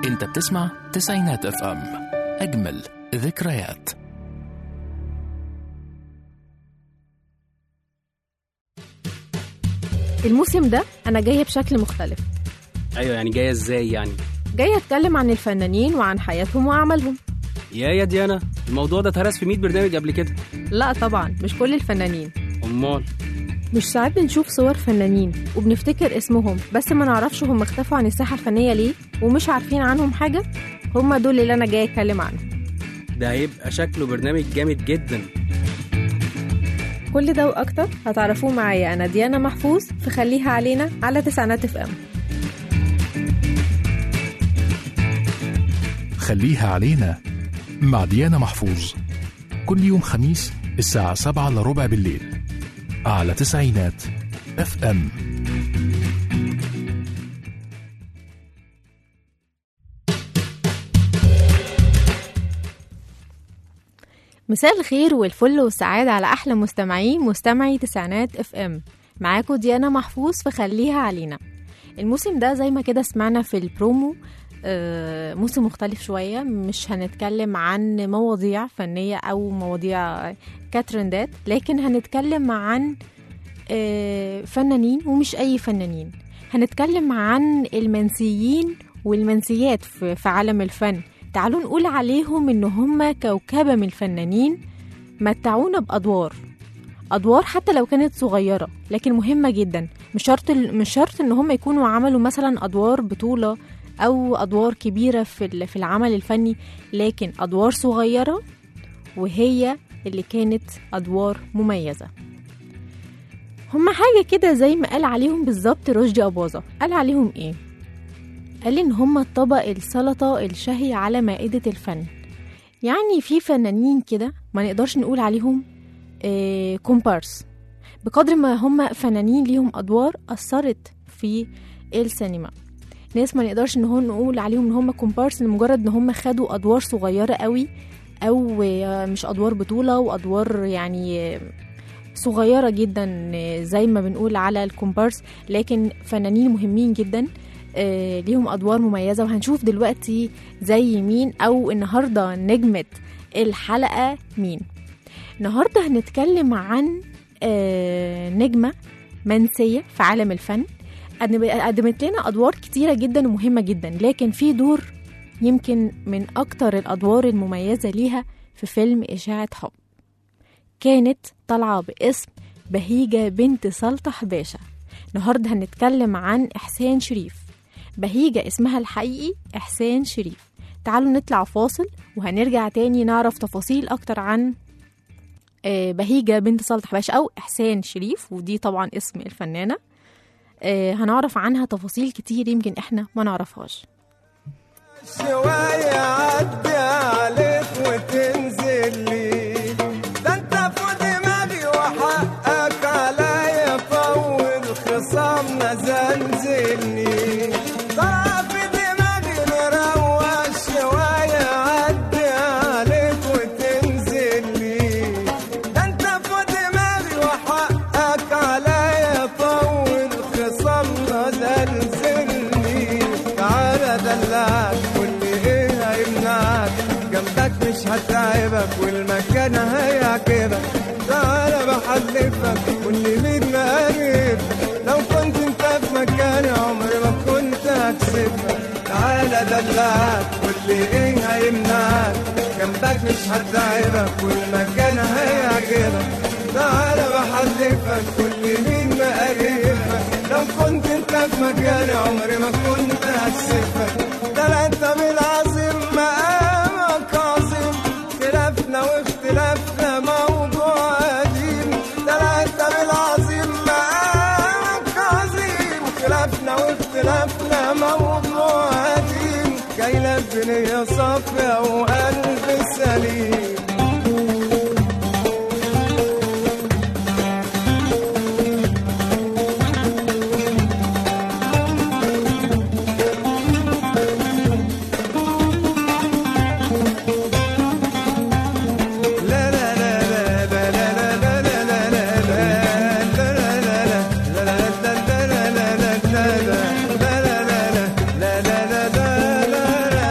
انت بتسمع تسعينات اف ام اجمل ذكريات الموسم ده أنا جاية بشكل مختلف ايوه يعني جايه ازاي يعني جاية أتكلم عن الفنانين وعن حياتهم وأعمالهم يا يا ديانا الموضوع ده اتهرس في 100 برنامج قبل كده لا طبعا مش كل الفنانين امال مش ساعات بنشوف صور فنانين وبنفتكر اسمهم بس ما نعرفش هم اختفوا عن الساحة الفنية ليه ومش عارفين عنهم حاجة هم دول اللي أنا جاية أتكلم عنهم ده هيبقى شكله برنامج جامد جدا كل ده وأكتر هتعرفوه معايا أنا ديانا محفوظ في خليها علينا على تسعينات اف ام خليها علينا مع ديانا محفوظ كل يوم خميس الساعة سبعة إلا ربع بالليل على تسعينات اف ام مساء الخير والفل والسعادة على أحلى مستمعين مستمعي تسعينات اف ام معاكم ديانا محفوظ في خليها علينا الموسم ده زي ما كده سمعنا في البرومو آه، موسم مختلف شوية مش هنتكلم عن مواضيع فنية أو مواضيع كترندات لكن هنتكلم عن آه، فنانين ومش أي فنانين هنتكلم عن المنسيين والمنسيات في في عالم الفن تعالوا نقول عليهم إن هم كوكبة من الفنانين متعونا بأدوار أدوار حتى لو كانت صغيرة لكن مهمة جدا مش شرط مش شرط إن هم يكونوا عملوا مثلا أدوار بطولة أو أدوار كبيرة في ال- في العمل الفني لكن أدوار صغيرة وهي اللي كانت أدوار مميزة هما حاجة كده زي ما قال عليهم بالظبط رشدي أباظة قال عليهم إيه؟ قال إن هما الطبق السلطة الشهي على مائدة الفن يعني في فنانين كده ما نقدرش نقول عليهم آه كومبارس بقدر ما هم فنانين ليهم أدوار أثرت في السينما ناس ما نقدرش ان هو نقول عليهم ان هم كومبارس لمجرد ان هم خدوا ادوار صغيره قوي او آه، مش ادوار بطوله وادوار يعني آه، صغيره جدا آه، زي ما بنقول على الكومبارس لكن فنانين مهمين جدا آه، ليهم ادوار مميزه وهنشوف دلوقتي زي مين او النهارده نجمه الحلقه مين النهارده هنتكلم عن آه، نجمه منسيه في عالم الفن قدم- قدمت لنا ادوار كتيره جدا ومهمه جدا لكن في دور يمكن من اكتر الادوار المميزه ليها في فيلم اشاعه حب كانت طالعه باسم بهيجه بنت سلطح باشا النهارده هنتكلم عن احسان شريف بهيجه اسمها الحقيقي احسان شريف تعالوا نطلع فاصل وهنرجع تاني نعرف تفاصيل اكتر عن آه، بهيجه بنت سلطح باشا او احسان شريف ودي طبعا اسم الفنانه آه، هنعرف عنها تفاصيل كتير يمكن احنا ما نعرفهاش شوية عدي عليك وتنزل لي ده انت في دماغي وحقك عليا طول خصامنا زنزلني طلع في دماغي نروق شوية عدي عليك وتنزل لي ده انت في دماغي وحقك عليا طول خصامنا زلزلني تعالى دلعك واللي ايه هيمنعك جنبك مش هتعبك والمكان هيعجبك تعالى بحلفك واللي مين مقرب لو كنت انت في مكاني عمري ما كنت هكسبك تعالى دلعك واللي ايه هيمنعك جنبك مش هتعبك والمكان هيعجبك تعالى بحلفك واللي مين مقربك لو كنت انت في مكاني عمري ما كنت هكسبك ده لا انت بالعظيم مقامك عظيم خلافنا واختلافنا موضوع قديم ده لا انت بالعظيم مقامك عظيم خلافنا واختلافنا موضوع قديم جاي لك بنية صافية وقلب سليم لا لا لا لا لا لا لا لا لا لا لا لا لا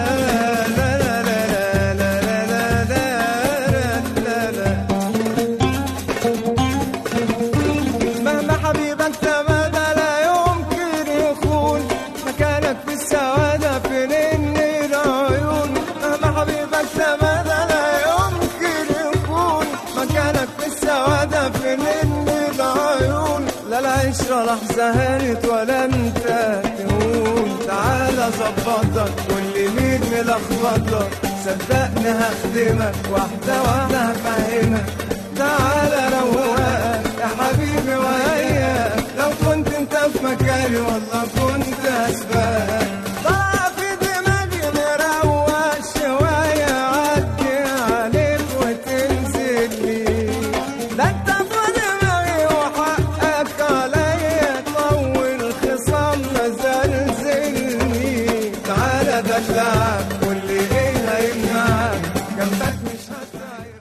العشرة لحظة هانت ولا انت تهون تعالى ظبطك واللي مين ملخبطك صدقني هخدمك واحدة واحدة هفهمك تعالى روقك يا حبيبي وياك لو كنت انت في مكاني والله كنت هسبقك طلع في دماغي مروق شوية عدي عليك وتنزل لي ده انت في دماغي وحقك عليا طول خصامنا زلزلني تعالى دلعك واللي ايه هيمنعك جنبك مش هتعيرك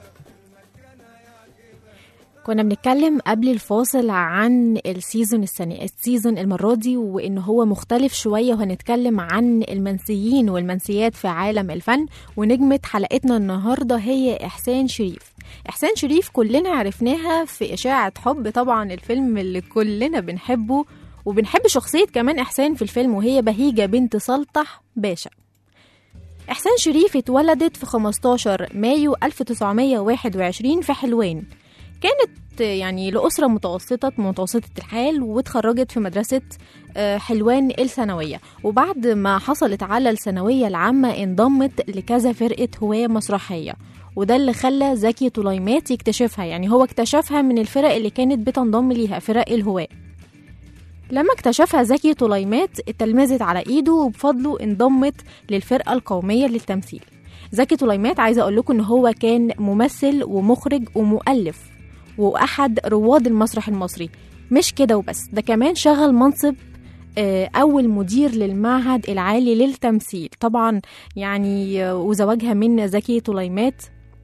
كنا بنتكلم قبل الفاصل عن السيزون السنة السيزون المرة دي وإن هو مختلف شوية وهنتكلم عن المنسيين والمنسيات في عالم الفن ونجمة حلقتنا النهاردة هي إحسان شريف إحسان شريف كلنا عرفناها في إشاعة حب طبعا الفيلم اللي كلنا بنحبه وبنحب شخصية كمان إحسان في الفيلم وهي بهيجة بنت سلطح باشا إحسان شريف اتولدت في 15 مايو 1921 في حلوان كانت يعني لأسرة متوسطة متوسطة الحال واتخرجت في مدرسة آه، حلوان الثانوية وبعد ما حصلت على الثانوية العامة انضمت لكذا فرقة هواة مسرحية وده اللي خلى زكي طليمات يكتشفها يعني هو اكتشفها من الفرق اللي كانت بتنضم ليها فرق الهواة لما اكتشفها زكي طليمات اتلمذت على ايده وبفضله انضمت للفرقة القومية للتمثيل زكي طليمات عايزة اقول لكم ان هو كان ممثل ومخرج ومؤلف واحد رواد المسرح المصري مش كده وبس ده كمان شغل منصب آه، أول مدير للمعهد العالي للتمثيل طبعا يعني آه، وزواجها من زكي طليمات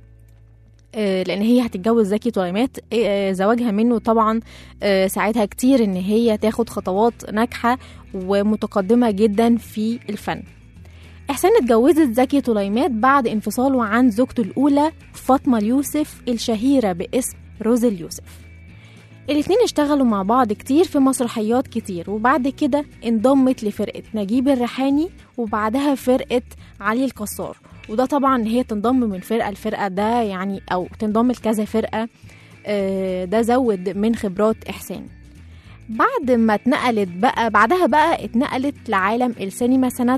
آه، لان هي هتتجوز زكي طليمات آه، زواجها منه طبعا آه، ساعدها كتير ان هي تاخد خطوات ناجحه ومتقدمه جدا في الفن احسان اتجوزت زكي طليمات بعد انفصاله عن زوجته الاولى فاطمه اليوسف الشهيره باسم روز اليوسف الاتنين اشتغلوا مع بعض كتير في مسرحيات كتير وبعد كده انضمت لفرقة نجيب الريحاني وبعدها فرقة علي الكسار وده طبعا هي تنضم من فرقة لفرقة ده يعني أو تنضم لكذا فرقة آه، ده زود من خبرات إحسان بعد ما اتنقلت بقى بعدها بقى اتنقلت لعالم السينما سنة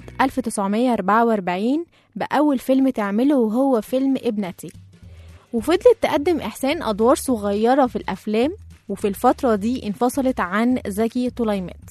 1944 بأول فيلم تعمله وهو فيلم ابنتي وفضلت تقدم إحسان أدوار صغيرة في الأفلام وفي الفترة دي انفصلت عن زكي طليمات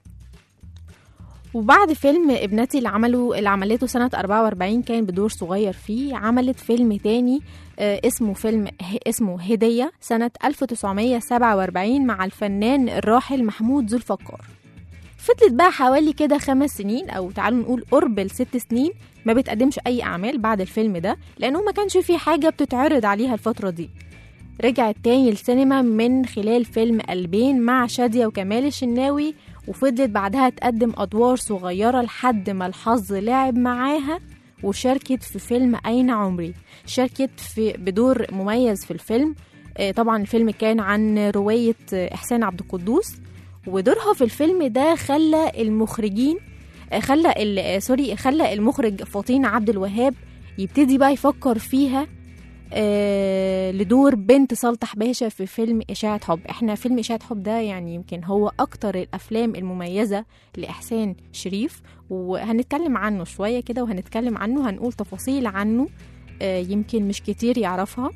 وبعد فيلم ابنتي اللي عمله اللي عملته سنة 44 كان بدور صغير فيه عملت فيلم تاني آه، اسمه فيلم ه- اسمه هدية سنة 1947 مع الفنان الراحل محمود ذو الفقار فضلت بقى حوالي كده خمس سنين او تعالوا نقول قرب الست سنين ما بتقدمش اي اعمال بعد الفيلم ده لانه ما كانش في حاجه بتتعرض عليها الفتره دي رجعت تاني السينما من خلال فيلم قلبين مع شادية وكمال الشناوي وفضلت بعدها تقدم أدوار صغيرة لحد ما الحظ لعب معاها وشاركت في فيلم أين عمري شاركت في بدور مميز في الفيلم آه، طبعا الفيلم كان عن رواية آه، إحسان عبد القدوس ودورها في الفيلم ده خلى المخرجين آه، خلى ال- آه، سوري خلى المخرج فطين عبد الوهاب يبتدي بقى يفكر فيها آه، لدور بنت سلطح باشا في فيلم إشاعة حب احنا فيلم إشاعة حب ده يعني يمكن هو أكتر الأفلام المميزة لإحسان شريف وهنتكلم عنه شوية كده وهنتكلم عنه هنقول تفاصيل عنه آه، يمكن مش كتير يعرفها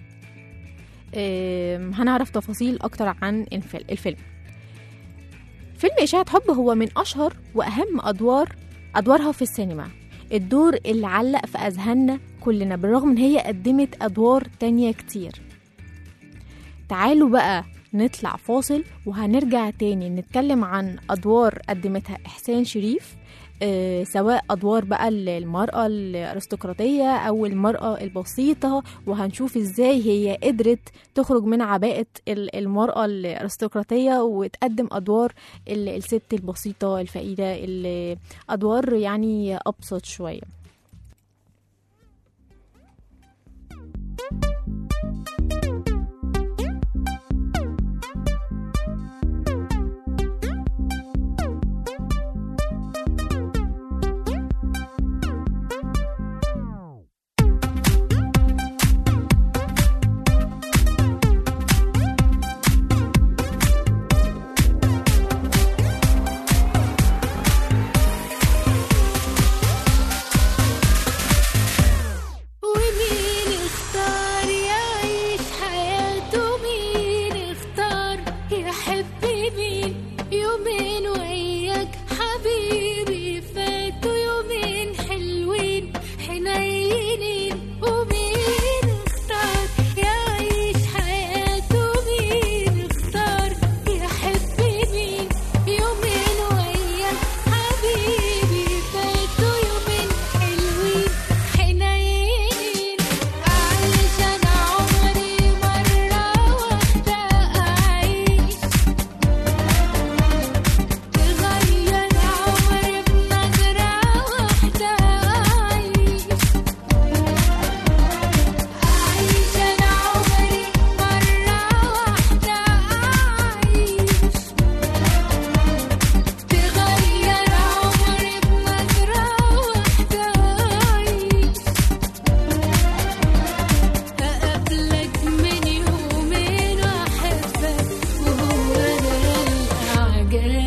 آم، هنعرف تفاصيل أكتر عن الفيل- الفيلم فيلم إشاعة حب هو من أشهر وأهم أدوار أدوارها في السينما الدور اللي علق في أذهاننا كلنا بالرغم ان هي قدمت ادوار تانية كتير تعالوا بقى نطلع فاصل وهنرجع تاني نتكلم عن ادوار قدمتها احسان شريف آه سواء ادوار بقى المرأة الارستقراطية او المرأة البسيطة وهنشوف ازاي هي قدرت تخرج من عباءة ال- المرأة الارستقراطية وتقدم ادوار ال- الست البسيطة الفقيرة اللي ادوار يعني ابسط شوية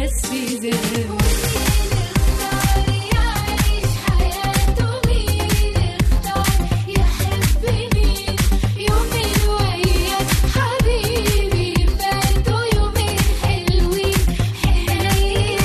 بس زاد يعيش حياته مين اختار يحب مين يومين وياك حبيبي فاتوا يومين حلوين حلوين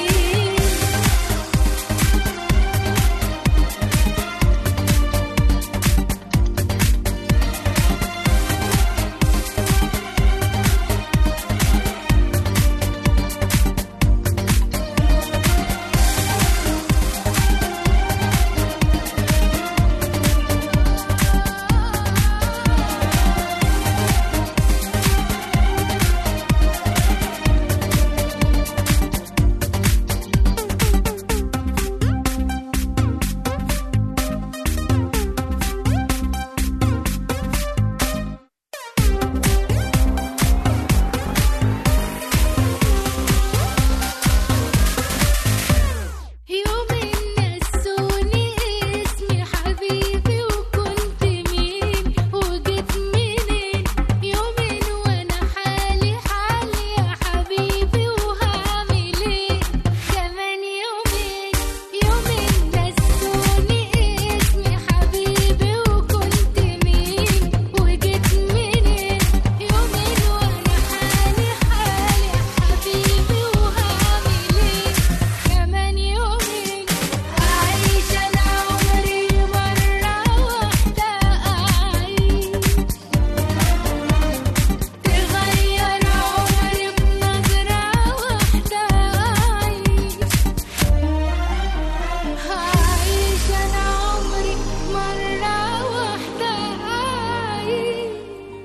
يوم نسوني اسمي حبيبي وكنت مين وجيت منين يومين وانا حالي حالي يا حبيبي وهعمل ايه كمان يومين يومين نسوني اسمي حبيبي وكنت مين وجيت منين يومين وانا حالي حالي يا حبيبي وهعمل ايه كمان يومين أعيش أنا عمري مرة واحدة أعيش تغير عمري بنظرة واحدة أعيش هعيش أنا عمري مرة واحدة أعيش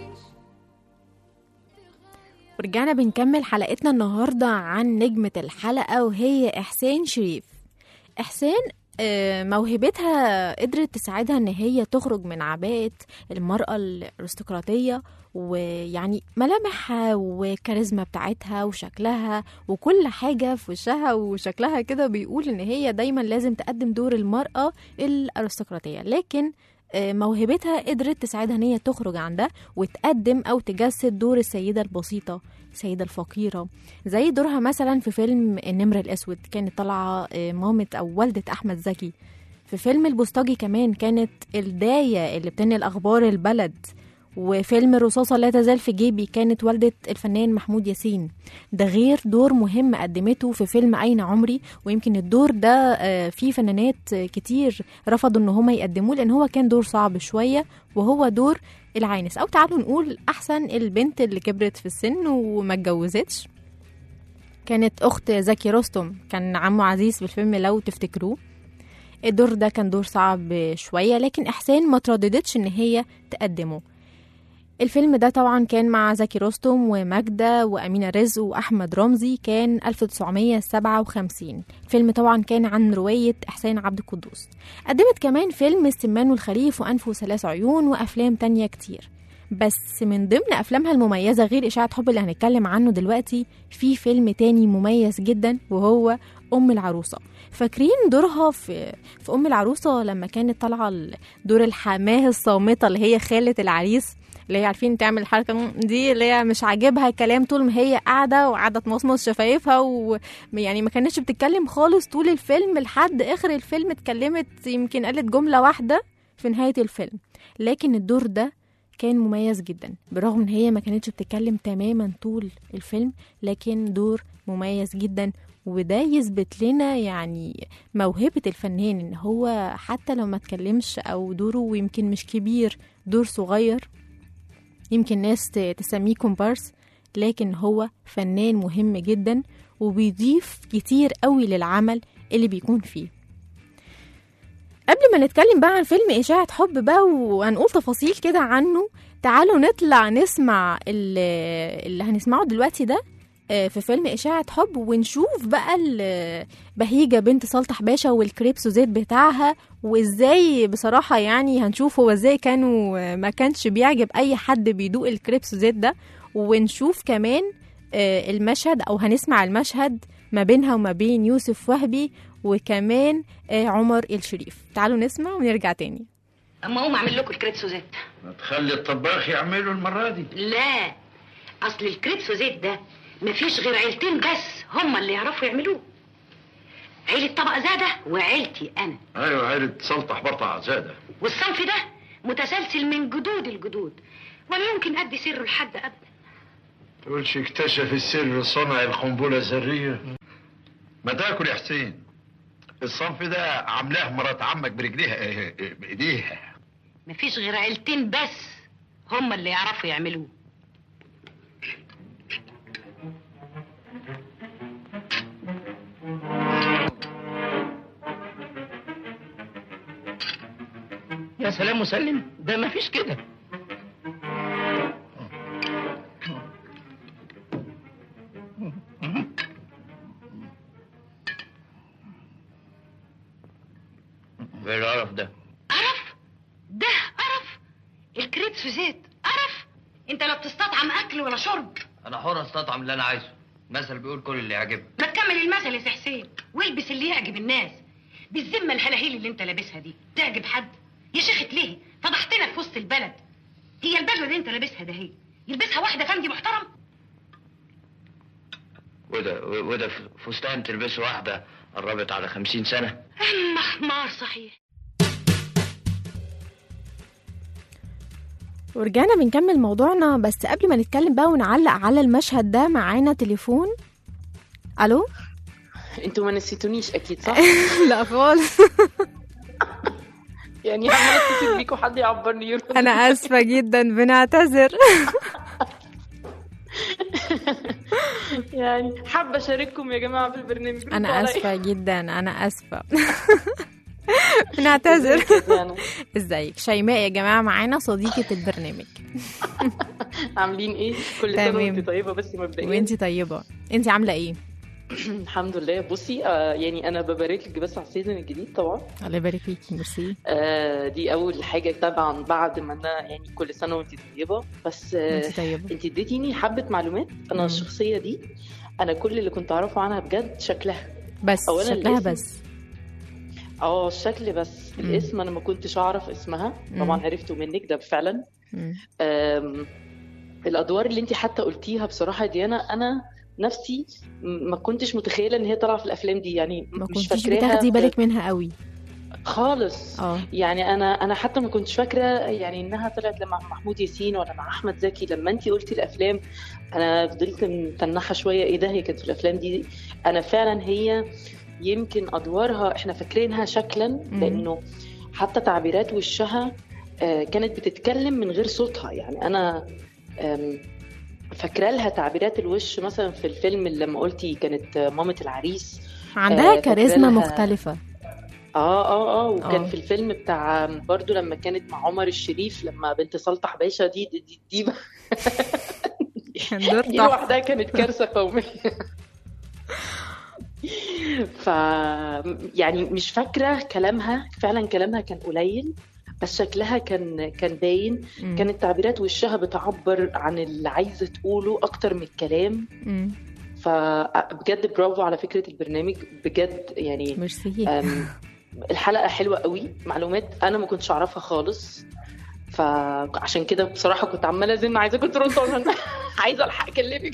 ورجعنا بنكمل حلقتنا النهاردة عن نجمة الحلقة وهي إحسان شريف إحسان آه، موهبتها قدرت تساعدها ان هي تخرج من عباءة المرأة الارستقراطية ويعني ملامحها وكاريزما بتاعتها وشكلها وكل حاجة في وشها وشكلها كده بيقول ان هي دايما لازم تقدم دور المرأة الارستقراطية لكن آه، موهبتها قدرت تساعدها ان هي تخرج عن ده وتقدم او تجسد دور السيدة البسيطة السيدة الفقيرة زي دورها مثلا في فيلم النمر الاسود كانت طالعة آه، مامة او والدة احمد زكي في فيلم البوسطجي كمان كانت الداية اللي بتنقل اخبار البلد وفيلم الرصاصة لا تزال في جيبي كانت والدة الفنان محمود ياسين ده غير دور مهم قدمته في فيلم أين عمري ويمكن الدور ده آه، فيه فنانات آه، كتير رفضوا ان هما يقدموه لان هو كان دور صعب شوية وهو دور العانس او تعالوا نقول احسن البنت اللي كبرت في السن وما اتجوزتش كانت اخت زكي رستم كان عمو عزيز في الفيلم لو تفتكروه الدور ده كان دور صعب شوية لكن إحسان ما ترددتش إن هي تقدمه الفيلم ده طبعا كان مع زكي رستم وماجدة وأمينة رزق وأحمد رمزي كان 1957 الفيلم طبعا كان عن رواية إحسان عبد القدوس قدمت كمان فيلم السمان والخريف وأنف وثلاث عيون وأفلام تانية كتير بس من ضمن أفلامها المميزة غير إشاعة حب اللي هنتكلم عنه دلوقتي في فيلم تاني مميز جدا وهو أم العروسة فاكرين دورها في في أم العروسة لما كانت طالعة ال- دور الحماه الصامتة اللي هي خالة العريس اللي هي عارفين تعمل الحركة دي اللي هي مش عاجبها كلام طول ما هي قاعدة وقاعدة تمصمص شفايفها ويعني ما كانتش بتتكلم خالص طول الفيلم لحد آخر الفيلم اتكلمت يمكن قالت جملة واحدة في نهاية الفيلم لكن الدور ده كان مميز جدا بالرغم ان هي ما كانتش بتتكلم تماما طول الفيلم لكن دور مميز جدا وده يثبت لنا يعني موهبة الفنان ان هو حتى لو ما اتكلمش او دوره يمكن مش كبير دور صغير يمكن ناس ت- تسميه كومبارس لكن هو فنان مهم جدا وبيضيف كتير قوي للعمل اللي بيكون فيه قبل ما نتكلم بقى عن فيلم إشاعة حب بقى وهنقول تفاصيل كده عنه تعالوا نطلع نسمع اللي, اللي هنسمعه دلوقتي ده آه، في فيلم إشاعة حب ونشوف بقى ال- بهيجة بنت صالح باشا والكريبسو زيت بتاعها وازاي بصراحة يعني هنشوف هو ازاي كانوا آه، ما كانش بيعجب أي حد بيدوق الكريبسو زيت ده ونشوف كمان آه، المشهد أو هنسمع المشهد ما بينها وما بين يوسف وهبي وكمان آه، عمر الشريف تعالوا نسمع ونرجع تاني اما اقوم اعمل لكم الكريبسو زيت ما تخلي الطباخ يعمله المرة دي لا اصل الكريبسو زيت ده مفيش غير عيلتين بس هم اللي يعرفوا يعملوه عيلة طبق زادة وعيلتي أنا ايوه عيلة سلطح برطع زاده والصنف ده متسلسل من جدود الجدود ولا يمكن أدي سره لحد أبدا تقولش اكتشف السر صنع القنبله الذريه ما تاكل يا حسين الصنف ده عاملاه مرات عمك برجليها اه، اه، بايديها مفيش غير عيلتين بس هم اللي يعرفوا يعملوه يا سلام مسلم ده ما فيش كده ايه القرف ده قرف ده قرف الكريت في زيت قرف انت لا بتستطعم اكل ولا شرب انا حر استطعم اللي انا عايزه المثل بيقول كل اللي يعجبك ما تكمل المثل يا سي حسين والبس اللي يعجب الناس بالذمه الهلاهيل اللي انت لابسها دي تعجب حد يا شيخة ليه فضحتنا في وسط البلد هي البدله اللي انت لابسها ده هي يلبسها واحده فندي محترم وده وده فستان تلبسه واحده قربت على خمسين سنه اما حمار صحيح ورجعنا بنكمل موضوعنا بس قبل ما نتكلم بقى ونعلق على المشهد ده معانا تليفون الو انتوا ما نسيتونيش اكيد صح لا خالص يعني عماله اتصل بيكوا حد يعبرني يرد انا اسفه جدا بنعتذر يعني حابه اشارككم يا جماعه في البرنامج ردوا انا عليا. اسفه جدا انا اسفه بنعتذر يعني ازيك شيماء يا جماعه معانا صديقه البرنامج عاملين ايه كل سنه تمام. وانت طيبه بس مبدئيا وانتي طيبه انتي عامله ايه الحمد لله بصي آه يعني انا ببارك لك بس على السيزون الجديد طبعا الله يبارك فيكي ميرسي آه دي اول حاجه طبعا بعد ما انا يعني كل سنه وانت طيبه بس آه انتي طيبه انت اديتيني حبه معلومات انا مم. الشخصيه دي انا كل اللي كنت اعرفه عنها بجد شكلها بس أولاً شكلها الاسم. بس اه الشكل بس مم. الاسم انا ما كنتش اعرف اسمها مم. طبعا عرفته منك ده فعلا مم. أم، الادوار اللي انت حتى قلتيها بصراحه يا ديانا انا نفسي م- ما كنتش متخيله ان هي طالعه في الافلام دي يعني ما مش كنتيش فاكراها بتاخدي بالك منها قوي خالص اه يعني انا انا حتى ما كنتش فاكره يعني انها طلعت مع محمود ياسين ولا مع احمد زكي لما انت قلتي الافلام انا فضلت متنحه شويه ايه ده هي كانت في الافلام دي انا فعلا هي يمكن ادوارها احنا فاكرينها شكلا لانه حتى تعبيرات وشها آه، كانت بتتكلم من غير صوتها يعني انا آم، فاكره لها تعبيرات الوش مثلا في الفيلم اللي لما قلتي كانت آه، مامة العريس عندها آه، كاريزما فاكرة لها- مختلفه اه اه اه وكان آه. في الفيلم بتاع برضو لما كانت مع عمر الشريف لما بنت سلطح باشا دي دي, دي, دي, بقى- كان دور دي تحفه لوحدها كانت كارثه قوميه ف يعني مش فاكره كلامها فعلا كلامها كان قليل بس شكلها كان كان باين مم. كانت تعبيرات وشها بتعبر عن اللي عايزه تقوله اكتر من الكلام مم. فبجد برافو على فكره البرنامج بجد يعني ميرسي أم، الحلقه حلوه قوي معلومات انا ما كنتش اعرفها خالص فعشان كده بصراحه كنت عماله ازن عايزه كنت ترد عشان عايزه الحق اكلمك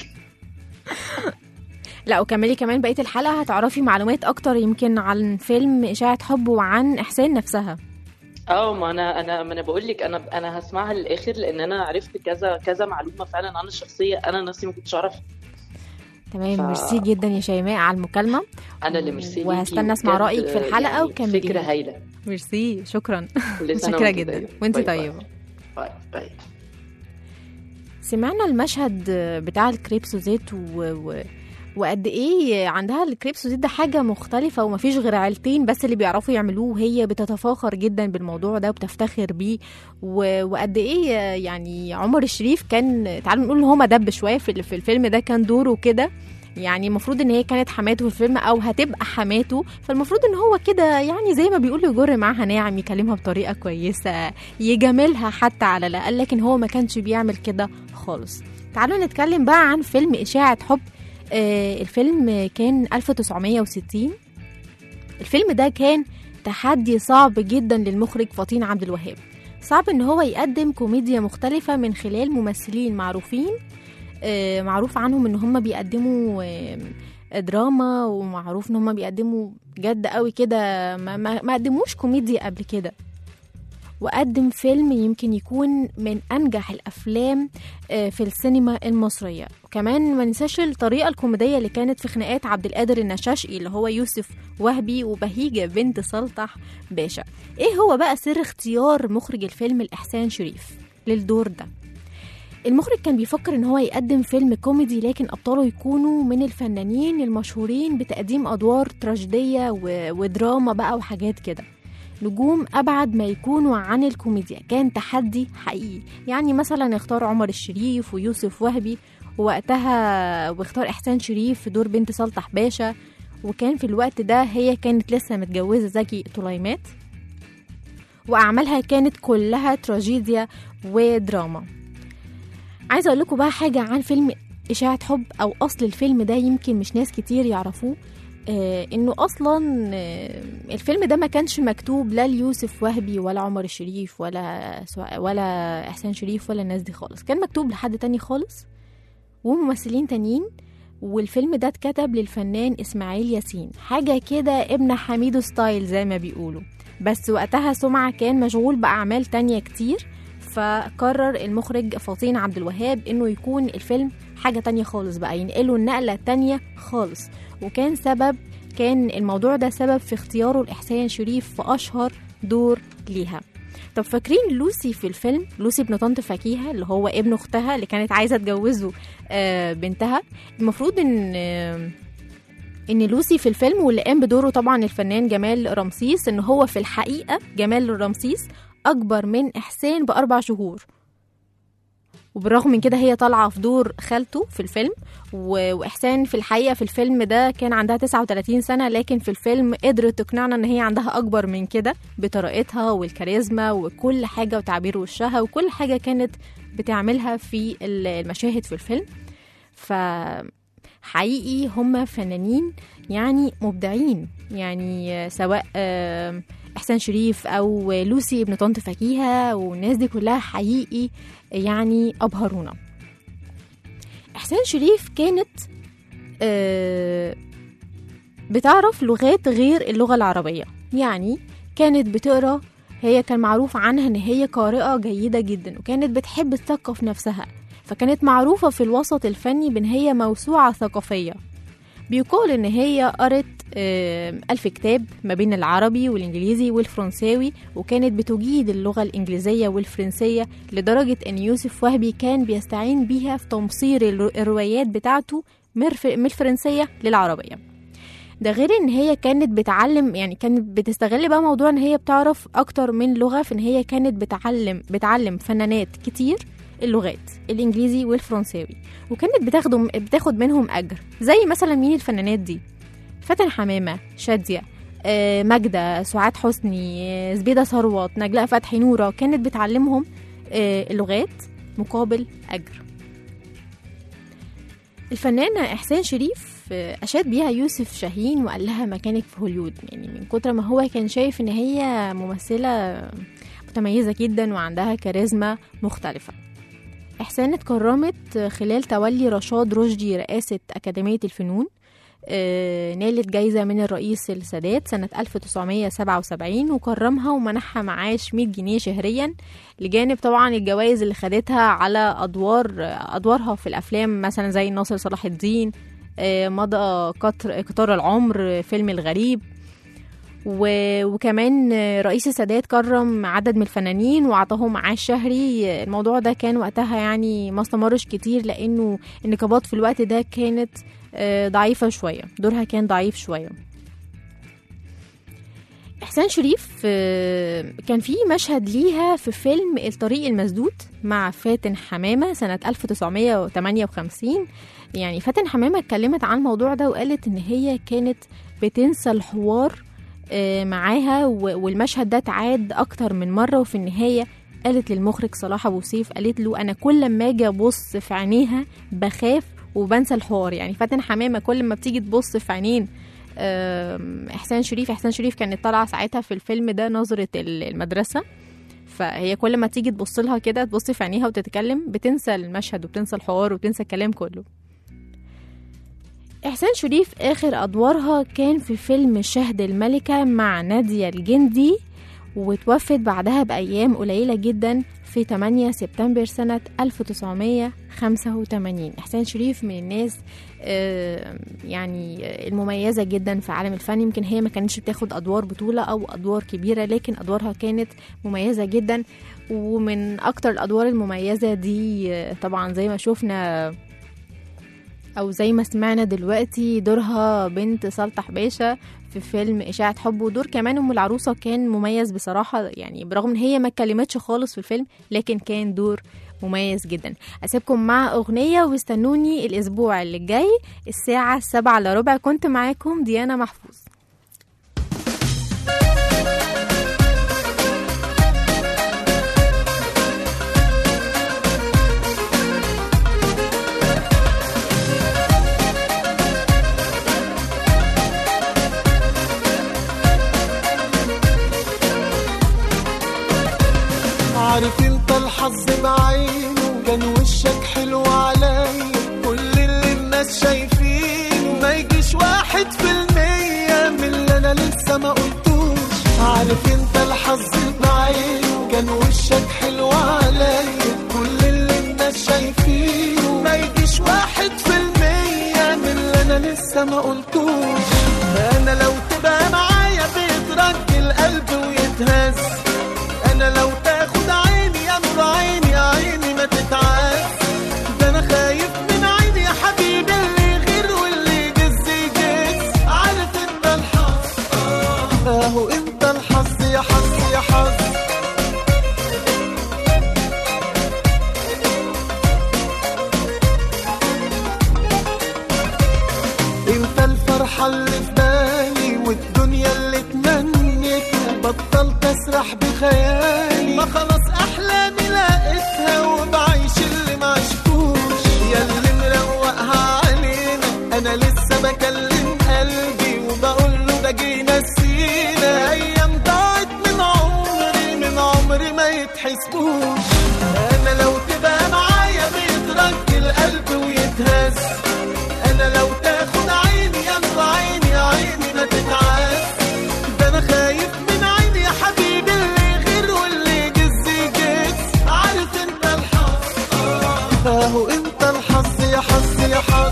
لا وكملي كمان بقيه الحلقه هتعرفي معلومات اكتر يمكن عن فيلم اشاعه حب وعن احسان نفسها اه ما انا انا ما انا بقول لك انا انا هسمعها للاخر لان انا عرفت كذا كذا معلومه فعلا عن الشخصيه انا نفسي ما كنتش اعرفها تمام ف- ميرسي جدا يا شيماء على المكالمه انا اللي ميرسي ليكي وهستنى اسمع بجد، رايك في الحلقه يعني وكملي فكره هايله ميرسي شكرا كل سنه متشكره وانت جدا طيبة. وانت باي باي. طيبه باي باي سمعنا المشهد بتاع الكريب سوزيت و... و... وقد ايه عندها الكريب سوزيت ده حاجه مختلفه ومفيش غير عيلتين بس اللي بيعرفوا يعملوه وهي بتتفاخر جدا بالموضوع ده وبتفتخر بيه و... وقد ايه يعني عمر الشريف كان تعالوا نقول ان هو مدب شويه في في الفيلم ده كان دوره كده يعني المفروض ان هي كانت حماته في الفيلم او هتبقى حماته فالمفروض ان هو كده يعني زي ما بيقولوا يجر معاها ناعم يكلمها بطريقه كويسه يجاملها حتى على الاقل لكن هو ما كانش بيعمل كده خالص تعالوا نتكلم بقى عن فيلم اشاعه حب آه الفيلم كان 1960 الفيلم ده كان تحدي صعب جدا للمخرج فطين عبد الوهاب صعب ان هو يقدم كوميديا مختلفه من خلال ممثلين معروفين آه، معروف عنهم ان هم بيقدموا آه، دراما ومعروف ان هم بيقدموا جد قوي كده ما, ما, ما قدموش كوميديا قبل كده وقدم فيلم يمكن يكون من انجح الافلام آه، في السينما المصريه وكمان ما ننساش الطريقه الكوميديه اللي كانت في خناقات عبد القادر النشاشقي اللي هو يوسف وهبي وبهيجه بنت سلطح باشا ايه هو بقى سر اختيار مخرج الفيلم الاحسان شريف للدور ده المخرج كان بيفكر ان هو يقدم فيلم كوميدي لكن ابطاله يكونوا من الفنانين المشهورين بتقديم ادوار تراجيديه و- ودراما بقى وحاجات كده نجوم ابعد ما يكونوا عن الكوميديا كان تحدي حقيقي يعني مثلا اختار عمر الشريف ويوسف وهبي ووقتها واختار احسان شريف في دور بنت سلطح باشا وكان في الوقت ده هي كانت لسه متجوزه زكي طليمات واعمالها كانت كلها تراجيديا ودراما عايزه اقول لكم بقى حاجه عن فيلم اشاعه حب او اصل الفيلم ده يمكن مش ناس كتير يعرفوه آه انه اصلا آه الفيلم ده ما كانش مكتوب لا ليوسف وهبي ولا عمر الشريف ولا سواء ولا احسان شريف ولا الناس دي خالص كان مكتوب لحد تاني خالص وممثلين تانيين والفيلم ده اتكتب للفنان اسماعيل ياسين حاجه كده ابن حميدو ستايل زي ما بيقولوا بس وقتها سمعة كان مشغول بأعمال تانية كتير فقرر المخرج فطين عبد الوهاب انه يكون الفيلم حاجة تانية خالص بقى ينقله النقلة تانية خالص وكان سبب كان الموضوع ده سبب في اختياره لإحسان شريف في أشهر دور ليها طب فاكرين لوسي في الفيلم لوسي ابن طنط فكيهة اللي هو ابن أختها اللي كانت عايزة تجوزه آه، بنتها المفروض ان آه، ان لوسي في الفيلم واللي قام بدوره طبعا الفنان جمال رمسيس ان هو في الحقيقه جمال رمسيس اكبر من احسان باربع شهور وبالرغم من كده هي طالعه في دور خالته في الفيلم و- واحسان في الحقيقه في الفيلم ده كان عندها 39 سنه لكن في الفيلم قدرت تقنعنا ان هي عندها اكبر من كده بطريقتها والكاريزما وكل حاجه وتعبير وشها وكل حاجه كانت بتعملها في ال- المشاهد في الفيلم ف حقيقي هم فنانين يعني مبدعين يعني سواء آم، احسان شريف او لوسي ابن طنط فكيهه والناس دي كلها حقيقي يعني ابهرونا احسان شريف كانت آه، بتعرف لغات غير اللغه العربيه يعني كانت بتقرا هي كان معروف عنها ان هي قارئه جيده جدا وكانت بتحب تثقف نفسها فكانت معروفة في الوسط الفني بأن هي موسوعة ثقافية بيقال إن هي قرت آه، ألف كتاب ما بين العربي والإنجليزي والفرنساوي وكانت بتجيد اللغة الإنجليزية والفرنسية لدرجة إن يوسف وهبي كان بيستعين بيها في تمصير الر- الروايات بتاعته من الف- من الفرنسية للعربية ده غير ان هي كانت بتعلم يعني كانت بتستغل بقى موضوع ان هي بتعرف اكتر من لغه في ان هي كانت بتعلم بتعلم فنانات كتير اللغات الانجليزي والفرنساوي وكانت بتاخد بتاخد منهم اجر زي مثلا مين الفنانات دي فاتن حمامه شاديه آه، ماجدة سعاد حسني آه، زبيدة ثروت نجلاء فتحي نورة كانت بتعلمهم آه، اللغات مقابل أجر الفنانة إحسان شريف آه، أشاد بيها يوسف شاهين وقال لها مكانك في هوليود يعني من كتر ما هو كان شايف إن هي ممثلة متميزة جدا وعندها كاريزما مختلفة إحسان اتكرمت خلال تولي رشاد رشدي رئاسة أكاديمية الفنون آه، نالت جايزة من الرئيس السادات سنة 1977 وكرمها ومنحها معاش 100 جنيه شهريا لجانب طبعا الجوائز اللي خدتها على أدوار أدوارها في الأفلام مثلا زي ناصر صلاح الدين آه، مضى قطر قطار العمر فيلم الغريب و- وكمان رئيس السادات كرم عدد من الفنانين وأعطاهم معاش شهري الموضوع ده كان وقتها يعني ما استمرش كتير لأنه النقابات في الوقت ده كانت آه، ضعيفة شوية دورها كان ضعيف شوية إحسان شريف آه، كان في مشهد ليها في فيلم الطريق المسدود مع فاتن حمامة سنة 1958 يعني فاتن حمامة اتكلمت عن الموضوع ده وقالت إن هي كانت بتنسى الحوار آه، معاها و- والمشهد ده اتعاد أكتر من مرة وفي النهاية قالت للمخرج صلاح أبو سيف قالت له أنا كل ما أجي أبص في عينيها بخاف وبنسى الحوار يعني فاتن حمامة كل ما بتيجي تبص في عينين آم، إحسان شريف إحسان شريف كانت طالعة ساعتها في الفيلم ده نظرة ال- المدرسة فهي كل ما تيجي تبص لها كده تبص في عينيها وتتكلم بتنسى المشهد وبتنسى الحوار وبتنسى الكلام كله إحسان شريف آخر أدوارها كان في فيلم شهد الملكة مع نادية الجندي وتوفت بعدها بأيام قليلة جدا في 8 سبتمبر سنة 1985 إحسان شريف من الناس آه، يعني المميزة جدا في عالم الفن يمكن هي ما كانتش بتاخد أدوار بطولة أو أدوار كبيرة لكن أدوارها كانت مميزة جدا ومن أكتر الأدوار المميزة دي آه، طبعا زي ما شفنا او زي ما سمعنا دلوقتي دورها بنت سلطح باشا في فيلم اشاعة حب ودور كمان ام العروسة كان مميز بصراحة يعني برغم ان هي ما اتكلمتش خالص في الفيلم لكن كان دور مميز جدا اسيبكم مع اغنية واستنوني الاسبوع اللي جاي الساعة السبعة الا ربع كنت معاكم ديانا محفوظ عارف انت الحظ بعينه كان وشك حلو عليا كل اللي الناس شايفينه ما يجيش واحد في المية من اللي انا لسه ما قلتوش عارف انت الحظ بعينه كان وشك حلو عليا كل اللي الناس شايفينه ما يجيش واحد في المية من اللي انا لسه ما قلتوش انا لو تبقى معايا بيترج القلب ويتهز انا لو تاخد عيني يا نور عيني يا عيني ما تتعاس ده انا خايف من عيني يا حبيبي اللي يغير واللي يجز يجز عارف انت الحظ اهو انت الحظ يا حظ يا حظ انت الفرحة اللي في بالي والدنيا اللي تمنيتها بطلت اسرح بخيالي ما خلاص احلامي لقيتها وبعيش اللي ما عشتوش يا اللي مروقها علينا انا لسه بكلم قلبي وبقول له ده جينا سينا ايام ضاعت من عمري من عمري ما يتحسبوش انا لو تبقى معايا بيترج القلب ويتهز انا لو تاخد عيني يا نور عيني يا عيني ما تتعاس ده انا خايف من عيني يا حبيبي اللي يغير واللي يجز يجز عارف انت الحظ اهو انت الحظ يا حظ يا حظ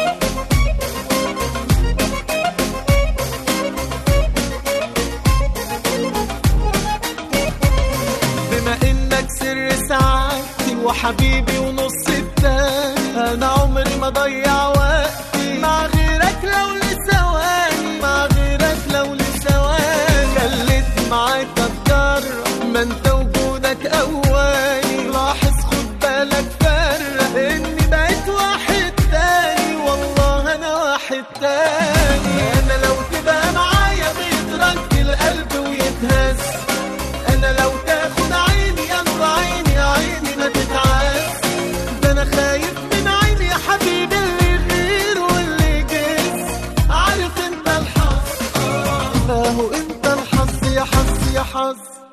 بما انك سر سعادتي وحبيبي ونص التاني انا عمري ما ضيع وقتي مع غيرك لو لثواني مع غيرك لو لثواني خليت معاك اتجرب ما انت وجودك اولي لاحظ خد بالك فرق اني بقيت واحد تاني والله انا واحد تاني انا لو تبقى معايا بيترج القلب ويتهز انا لو تاخد عيني يا نور عيني يا عيني ما تتعاس ده انا خايف من عيني يا حبيبي اللي يغير واللي يجز عارف انت الحظ اهو انت الحظ يا حظ يا حظ